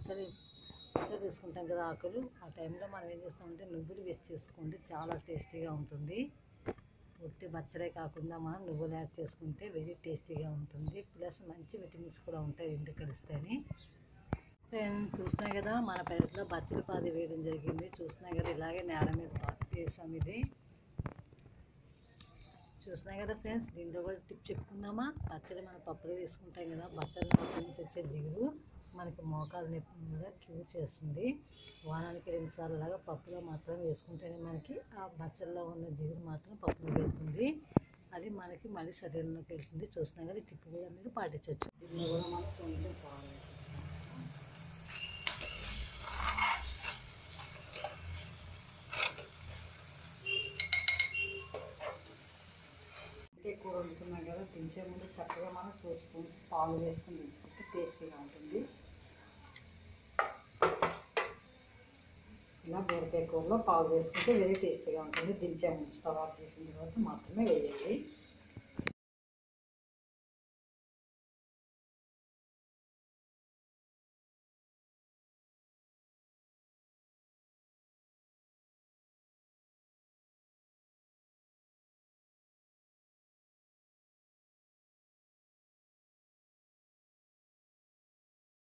పచ్చడి పచ్చడి చేసుకుంటాం కదా ఆకులు ఆ టైంలో మనం ఏం చేస్తామంటే నువ్వులు వేసి చేసుకోండి చాలా టేస్టీగా ఉంటుంది ఉట్టి పచ్చడే కాకుండా మనం నువ్వులు యాడ్ చేసుకుంటే వెరీ టేస్టీగా ఉంటుంది ప్లస్ మంచి విటమిన్స్ కూడా ఉంటాయి రెండు కలిస్తేని ఫ్రెండ్స్ చూసినా కదా మన పెరట్లో బచ్చలి పాది వేయడం జరిగింది చూసినా కదా ఇలాగే నేల మీద పాతి వేసాం ఇది చూసినా కదా ఫ్రెండ్స్ దీంతో కూడా టిప్ చెప్పుకుందామా పచ్చడి మనం పప్పులో వేసుకుంటాం కదా బచ్చలి నోటి నుంచి వచ్చే జిగురు మనకి మోకాలు నొప్పి మీద క్యూర్ చేస్తుంది వారానికి రెండు సార్లు లాగా పప్పులో మాత్రం వేసుకుంటేనే మనకి ఆ బచ్చల్లో ఉన్న జిగురు మాత్రం పప్పులో వెళ్తుంది అది మనకి మళ్ళీ శరీరంలోకి వెళ్తుంది చూసినా కదా ఈ టిప్ కూడా మీరు పాటించవచ్చు దీన్ని కూడా మనం కొంచెం పాలు వేసుకుంటాం. ఇంకే కూర వండుకున్నాం కదా దించే ముందు చక్కగా మనం టూ స్పూన్స్ పాలు వేసుకుని దించుకుంటే టేస్టీగా ఉంటుంది ఇలా బీరకాయ కూరలో పాలు వేసుకుంటే వెరీ టేస్టీగా ఉంటుంది దించే ముందు స్టవ్ ఆఫ్ చేసిన తర్వాత మాత్రమే వేయాలి